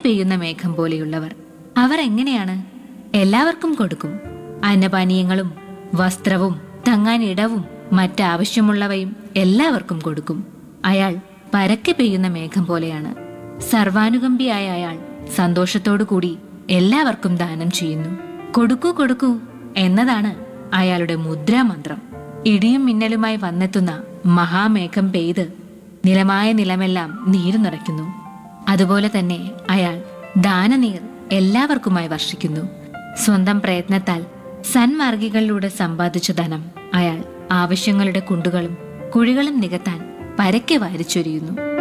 പെയ്യുന്ന മേഘം പോലെയുള്ളവർ അവർ എങ്ങനെയാണ് എല്ലാവർക്കും കൊടുക്കും അന്നപാനീയങ്ങളും വസ്ത്രവും തങ്ങാൻ ഇടവും മറ്റാവശ്യമുള്ളവയും എല്ലാവർക്കും കൊടുക്കും അയാൾ പരക്കെ പെയ്യുന്ന മേഘം പോലെയാണ് സർവാനുകമ്പിയായ അയാൾ സന്തോഷത്തോടു കൂടി എല്ലാവർക്കും ദാനം ചെയ്യുന്നു കൊടുക്കൂ കൊടുക്കൂ എന്നതാണ് അയാളുടെ മുദ്രാമന്ത്രം ഇടിയും മിന്നലുമായി വന്നെത്തുന്ന മഹാമേഘം പെയ്ത് നിലമായ നിലമെല്ലാം നീരു നിറയ്ക്കുന്നു അതുപോലെ തന്നെ അയാൾ ദാനനീർ എല്ലാവർക്കുമായി വർഷിക്കുന്നു സ്വന്തം പ്രയത്നത്താൽ സന്മാർഗികളിലൂടെ സമ്പാദിച്ച ധനം അയാൾ ആവശ്യങ്ങളുടെ കുണ്ടുകളും കുഴികളും നികത്താൻ പരക്കെ വാരിച്ചൊരിയുന്നു